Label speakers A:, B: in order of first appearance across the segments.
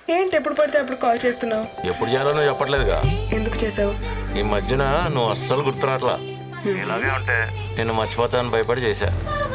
A: ఏంటి ఎప్పుడు పడితే అప్పుడు కాల్ చేస్తున్నావు
B: ఎప్పుడు చేయాలనో చెప్పట్లేదుగా
A: ఎందుకు చేసావు
B: ఈ మధ్యన నువ్వు అస్సలు గుర్తురాట్లా ఇలాగే ఉంటే నేను మర్చిపోతాను భయపడి చేశా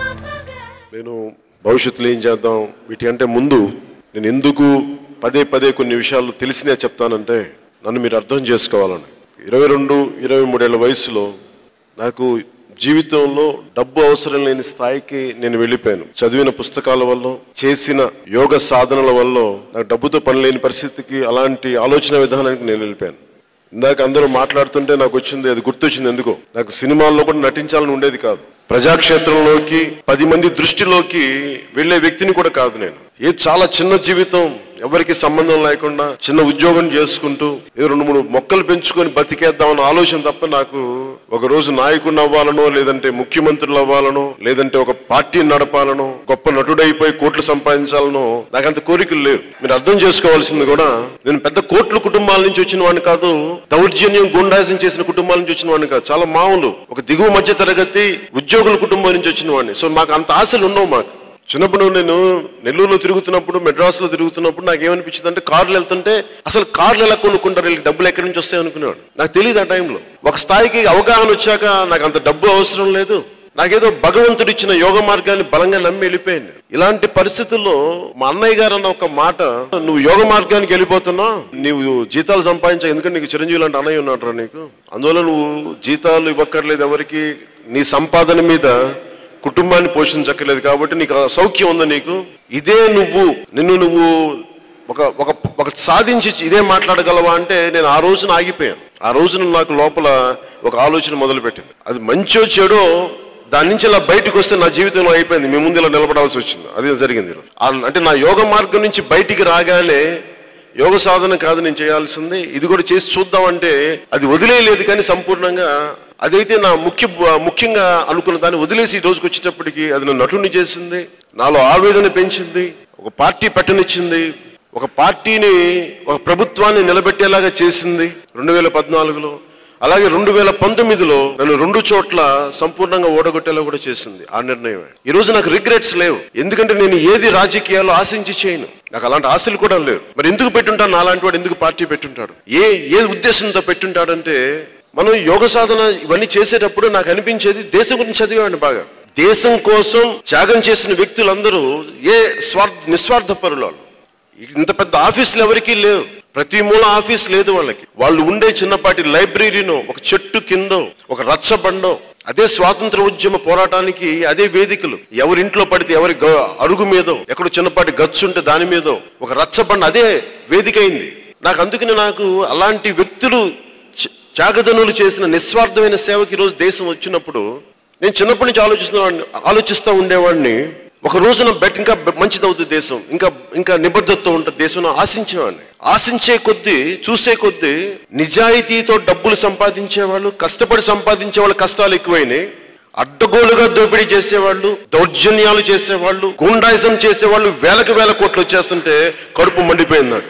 C: నేను భవిష్యత్తులో ఏం చేద్దాం వీటి అంటే ముందు నేను ఎందుకు పదే పదే కొన్ని విషయాలు తెలిసినే చెప్తానంటే నన్ను మీరు అర్థం చేసుకోవాలని ఇరవై రెండు ఇరవై మూడేళ్ల వయసులో నాకు జీవితంలో డబ్బు అవసరం లేని స్థాయికి నేను వెళ్ళిపోయాను చదివిన పుస్తకాల వల్ల చేసిన యోగ సాధనల వల్ల నాకు డబ్బుతో పని లేని పరిస్థితికి అలాంటి ఆలోచన విధానానికి నేను వెళ్ళిపోయాను ఇందాక అందరూ మాట్లాడుతుంటే నాకు వచ్చింది అది గుర్తొచ్చింది ఎందుకో నాకు సినిమాల్లో కూడా నటించాలని ఉండేది కాదు ప్రజాక్షేత్రంలోకి పది మంది దృష్టిలోకి వెళ్ళే వ్యక్తిని కూడా కాదు నేను ఏ చాలా చిన్న జీవితం ఎవరికి సంబంధం లేకుండా చిన్న ఉద్యోగం చేసుకుంటూ ఏదో రెండు మూడు మొక్కలు పెంచుకొని బతికేద్దామన్న ఆలోచన తప్ప నాకు ఒక రోజు నాయకుడిని అవ్వాలనో లేదంటే ముఖ్యమంత్రులు అవ్వాలనో లేదంటే ఒక పార్టీని నడపాలనో గొప్ప నటుడైపోయి కోట్లు సంపాదించాలనో నాకు అంత కోరికలు లేవు మీరు అర్థం చేసుకోవాల్సింది కూడా నేను పెద్ద కోట్ల కుటుంబాల నుంచి వచ్చిన వాడిని కాదు దౌర్జన్యం గుండాసం చేసిన కుటుంబాల నుంచి వచ్చిన వాడిని కాదు చాలా మామూలు ఒక దిగువ మధ్య తరగతి ఉద్యోగుల కుటుంబం నుంచి వచ్చిన వాడిని సో మాకు అంత ఆశలు ఉండవు మాకు చిన్నప్పుడు నేను నెల్లూరులో తిరుగుతున్నప్పుడు మెడ్రాస్లో తిరుగుతున్నప్పుడు నాకు ఏమనిపించింది అంటే కార్లు వెళ్తుంటే అసలు కార్లు ఎలా కొనుక్కుంటారు వీళ్ళకి డబ్బులు ఎక్కడి నుంచి వస్తాయి అనుకునేవాడు నాకు తెలియదు ఆ టైంలో ఒక స్థాయికి అవగాహన వచ్చాక నాకు అంత డబ్బు అవసరం లేదు నాకేదో భగవంతుడు ఇచ్చిన యోగ మార్గాన్ని బలంగా నమ్మి వెళ్ళిపోయింది ఇలాంటి పరిస్థితుల్లో మా అన్నయ్య గారు అన్న ఒక మాట నువ్వు యోగ మార్గానికి వెళ్ళిపోతున్నావు నీవు జీతాలు సంపాదించా ఎందుకంటే నీకు చిరంజీవి లాంటి అన్నయ్య ఉన్నాడు నీకు అందువల్ల నువ్వు జీతాలు ఇవ్వక్కర్లేదు ఎవరికి నీ సంపాదన మీద కుటుంబాన్ని పోషించక్కర్లేదు కాబట్టి నీకు ఆ సౌఖ్యం ఉంది నీకు ఇదే నువ్వు నిన్ను నువ్వు ఒక ఒక ఒక సాధించి ఇదే మాట్లాడగలవా అంటే నేను ఆ రోజున ఆగిపోయాను ఆ రోజున నాకు లోపల ఒక ఆలోచన మొదలుపెట్టింది అది మంచో చెడో దాని నుంచి ఇలా బయటకు వస్తే నా జీవితంలో అయిపోయింది మీ ముందు ఇలా నిలబడాల్సి వచ్చింది అది జరిగింది ఈరోజు. ఆ- అంటే నా యోగ మార్గం నుంచి బయటికి రాగానే యోగ సాధన కాదు నేను చేయాల్సింది ఇది కూడా చేసి చూద్దామంటే అది వదిలేయలేదు కానీ సంపూర్ణంగా అదైతే నా ముఖ్య ముఖ్యంగా అనుకున్న దాన్ని వదిలేసి ఈ రోజుకి వచ్చేటప్పటికి అది నన్ను నటుని చేసింది నాలో ఆవేదన పెంచింది ఒక పార్టీ పెట్టనిచ్చింది ఒక పార్టీని ఒక ప్రభుత్వాన్ని నిలబెట్టేలాగా చేసింది రెండు వేల పద్నాలుగులో అలాగే రెండు వేల పంతొమ్మిదిలో నన్ను రెండు చోట్ల సంపూర్ణంగా ఓడగొట్టేలా కూడా చేసింది ఆ నిర్ణయమే ఈ రోజు నాకు రిగ్రెట్స్ లేవు ఎందుకంటే నేను ఏది రాజకీయాల్లో ఆశించి చేయను నాకు అలాంటి ఆశలు కూడా లేవు మరి ఎందుకు పెట్టుంటాను నాలాంటి వాడు ఎందుకు పార్టీ పెట్టుంటాడు ఏ ఏ ఉద్దేశంతో పెట్టుంటాడంటే మనం యోగ సాధన ఇవన్నీ చేసేటప్పుడు నాకు అనిపించేది దేశం గురించి చదివాడిని బాగా దేశం కోసం త్యాగం చేసిన వ్యక్తులందరూ ఏ స్వార్థ నిస్వార్థ పరులు వాళ్ళు. ఇంత పెద్ద ఆఫీసులు ఎవరికీ లేవు ప్రతి మూల ఆఫీస్ లేదు వాళ్ళకి వాళ్ళు ఉండే చిన్నపాటి లైబ్రరీనో ఒక చెట్టు కిందో ఒక రచ్చబండో అదే స్వాతంత్ర ఉద్యమ పోరాటానికి అదే వేదికలు ఎవరింట్లో పడితే ఎవరి గ- అరుగు మీదో ఎక్కడో చిన్నపాటి గచ్చు ఉంటే దాని మీదో ఒక రచ్చబండ అదే వేదిక అయింది నాకు అందుకని నాకు అలాంటి వ్యక్తులు చ- త్యాగదనులు చేసిన నిస్వార్థమైన సేవకి ఈరోజు దేశం వచ్చినప్పుడు నేను చిన్నప్పటి నుంచి ఆలోచిస్తున్న ఆలోచిస్తూ ఉండేవాడిని ఒక రోజున బెట్ ఇంకా బె- మంచిది అవుతుంది దేశం ఇంకా ఇంకా నిబద్ధతతో ఉంటుంది దేశం ఆశించేవాడిని ఆశించే కొద్దీ చూసే కొద్దీ నిజాయితీతో డబ్బులు సంపాదించే వాళ్ళు కష్టపడి సంపాదించే వాళ్ళ కష్టాలు ఎక్కువైనాయి అడ్డగోలుగా దోపిడీ చేసేవాళ్ళు దౌర్జన్యాలు చేసేవాళ్ళు గుండాయిజం చేసేవాళ్ళు వేలకు వేల కోట్లు వచ్చేస్తుంటే కడుపు మండిపోయింది నాకు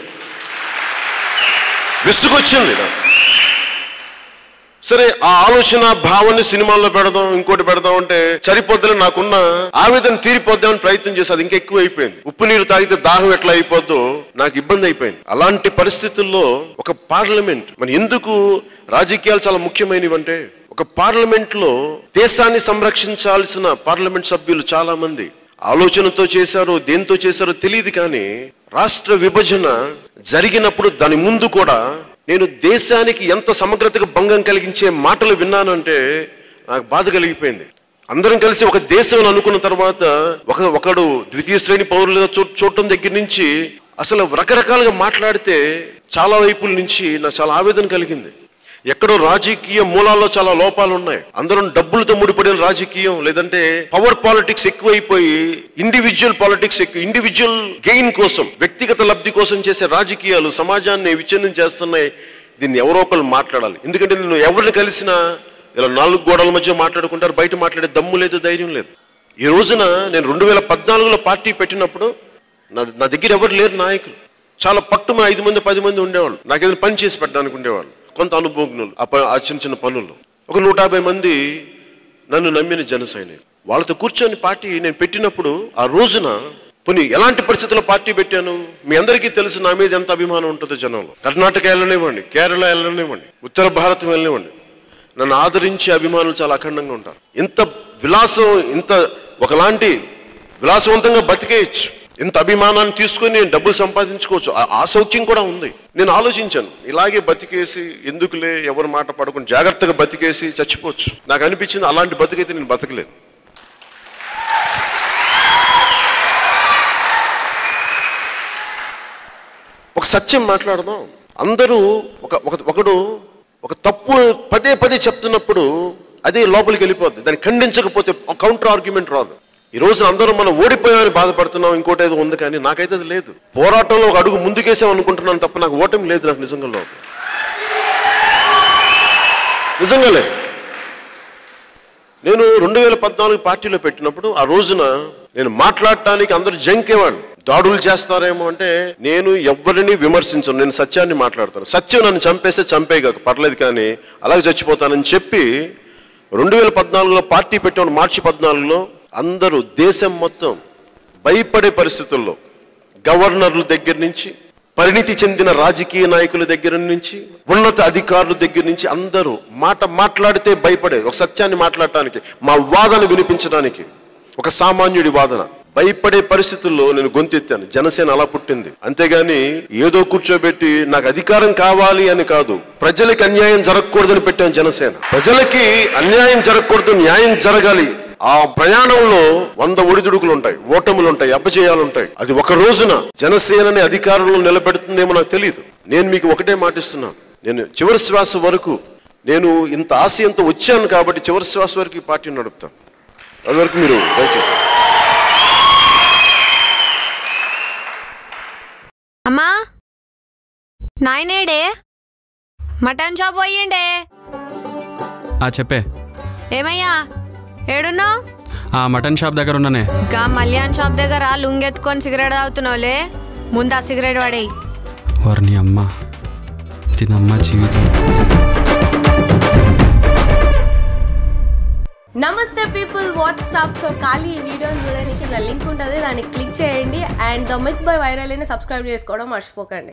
C: విసుగొచ్చింది నాకు సరే ఆ ఆలోచన భావాన్ని సినిమాల్లో పెడదాం ఇంకోటి పెడదాం అంటే సరిపోద్దని నాకున్న ఆవేదన తీరిపోద్దామని ప్రయత్నం చేసి అది ఇంకా ఎక్కువ అయిపోయింది ఉప్పు నీరు తాగితే దాహం ఎట్లా అయిపోద్దో నాకు ఇబ్బంది అయిపోయింది అలాంటి పరిస్థితుల్లో ఒక పార్లమెంట్ మరి ఎందుకు రాజకీయాలు చాలా ముఖ్యమైనవి అంటే ఒక పార్లమెంట్ లో దేశాన్ని సంరక్షించాల్సిన పార్లమెంట్ సభ్యులు చాలా మంది ఆలోచనతో చేశారో దేంతో చేశారో తెలియదు కానీ రాష్ట్ర విభజన జరిగినప్పుడు దాని ముందు కూడా నేను దేశానికి ఎంత సమగ్రతకు భంగం కలిగించే మాటలు విన్నానంటే నాకు బాధ కలిగిపోయింది అందరం కలిసి ఒక దేశం అని అనుకున్న తర్వాత ఒక ఒకడు ద్వితీయ శ్రేణి పౌరులుగా చూ చూడటం దగ్గర నుంచి అసలు రకరకాలుగా మాట్లాడితే చాలా వైపుల నుంచి నాకు చాలా ఆవేదన కలిగింది ఎక్కడో రాజకీయ మూలాల్లో చాలా లోపాలు ఉన్నాయి అందరం డబ్బులతో ముడిపడిన రాజకీయం లేదంటే పవర్ పాలిటిక్స్ ఎక్కువైపోయి ఇండివిజువల్ పాలిటిక్స్ ఎక్కువ ఇండివిజువల్ గెయిన్ కోసం వ్యక్తిగత లబ్ధి కోసం చేసే రాజకీయాలు సమాజాన్ని విచ్ఛిన్నం చేస్తున్నాయి దీన్ని ఎవరో ఒకళ్ళు మాట్లాడాలి ఎందుకంటే నేను ఎవరిని కలిసినా ఇలా నాలుగు గోడల మధ్య మాట్లాడుకుంటారు బయట మాట్లాడే దమ్ము లేదు ధైర్యం లేదు ఈ రోజున నేను రెండు వేల పద్నాలుగులో పార్టీ పెట్టినప్పుడు నా నా దగ్గర ఎవరు లేరు నాయకులు చాలా పట్టుమ ఐదు మంది పది మంది ఉండేవాళ్ళు నాకు ఏదైనా పని చేసి పెట్టడానికి ఉండేవాళ్ళు కొంత అనుభవజ్ఞులు ఆ ప- ఆ చిన్న చిన్న పనుల్లో ఒక నూట యాభై మంది నన్ను నమ్మిన జన సైనికులు వాళ్ళతో కూర్చొని పార్టీ నేను పెట్టినప్పుడు ఆ రోజున పోనీ ఎలాంటి పరిస్థితుల్లో పార్టీ పెట్టాను మీ అందరికీ తెలుసు నా మీద ఎంత అభిమానం ఉంటుందో జనంలో కర్ణాటక వెళ్ళనివ్వండి కేరళ వెళ్ళనివ్వండి ఉత్తర భారతం వెళ్ళనివ్వండి నన్ను ఆదరించే అభిమానులు చాలా అఖండంగా ఉంటారు ఇంత విలాసం ఇంత ఒకలాంటి విలాసవంతంగా బతికేయచ్చు ఇంత అభిమానాన్ని తీసుకొని నేను డబ్బులు సంపాదించుకోవచ్చు ఆ- ఆ సౌఖ్యం కూడా ఉంది నేను ఆలోచించాను ఇలాగే బతికేసి ఎందుకులే ఎవరి మాట పడకుండా జాగ్రత్తగా బతికేసి చచ్చిపోవచ్చు నాకు అనిపించింది అలాంటి బతికైతే నేను బతకలేను ఒక సత్యం మాట్లాడదాం అందరూ ఒక ఒక ఒకడు ఒక తప్పు పదే పదే చెప్తున్నప్పుడు అదే లోపలికి వెళ్ళిపోద్ది దాన్ని ఖండించకపోతే కౌంటర్ ఆర్గ్యుమెంట్ రాదు ఈ రోజు అందరూ మనం ఓడిపోయామని బాధపడుతున్నాం ఇంకోటి ఏదో ఉంది కానీ నాకైతే అది లేదు పోరాటంలో ఒక అడుగు ముందుకేసాం అనుకుంటున్నాను తప్ప నాకు ఓటమి లేదు నాకు నిజంగా లోపల నిజంగా లేదు నేను రెండు వేల పద్నాలుగు పార్టీలో పెట్టినప్పుడు ఆ రోజున నేను మాట్లాడటానికి అందరూ జంకేవాళ్ళు దాడులు చేస్తారేమో అంటే నేను ఎవరిని విమర్శించను నేను సత్యాన్ని మాట్లాడతాను సత్యం నన్ను చంపేస్తే చంపేయగక పర్లేదు కానీ అలాగే చచ్చిపోతానని చెప్పి రెండు వేల పద్నాలుగులో పార్టీ పెట్టిన మార్చి పద్నాలుగులో అందరూ దేశం మొత్తం భయపడే పరిస్థితుల్లో గవర్నర్ల దగ్గర నుంచి పరిణితి చెందిన రాజకీయ నాయకుల దగ్గర నుంచి ఉన్నత అధికారుల దగ్గర నుంచి అందరూ మాట మాట్లాడితే భయపడే ఒక సత్యాన్ని మాట్లాడటానికి మా వాదన వినిపించడానికి ఒక సామాన్యుడి వాదన భయపడే పరిస్థితుల్లో నేను గొంతెత్తాను జనసేన అలా పుట్టింది అంతేగాని ఏదో కూర్చోబెట్టి నాకు అధికారం కావాలి అని కాదు ప్రజలకి అన్యాయం జరగకూడదని పెట్టాను జనసేన ప్రజలకి అన్యాయం జరగకూడదు న్యాయం జరగాలి ఆ ప్రయాణంలో వంద ఒడిదుడుకులు ఉంటాయి ఓటములు ఉంటాయి అపజయాలు ఉంటాయి అది ఒక రోజున జనసేనని అధికారంలో నిలబెడుతుందేమో నాకు తెలియదు నేను మీకు ఒకటే మాటిస్తున్నాను నేను చివరి శ్వాస వరకు నేను ఇంత ఆశయంతో వచ్చాను కాబట్టి చివరి శ్వాస వరకు ఈ పార్టీని నడుపుతాను అది వరకు మీరు దయచేసి
D: అమ్మా నాయనేడే మటన్ షాప్ పోయిండే
E: ఆ చెప్పే
D: ఏమయ్యా ఏడున్నావు
E: ఆ మటన్ షాప్ దగ్గర ఉన్నానే
D: గా మల్యాన్ షాప్ దగ్గర లుంగెత్తుకొని సిగరెట్ తాగుతున్నావులే ముందు ఆ సిగరెట్ పడేయి
E: వారిని అమ్మ తినమ్మ జీవితం
F: నమస్తే పీపుల్ వాట్సాప్ సో ఖాళీ ఈ వీడియోని చూడడానికి నా లింక్ ఉంటుంది దాన్ని క్లిక్ చేయండి and the mix by viral subscribe చేసుకోవడం మర్చిపోకండి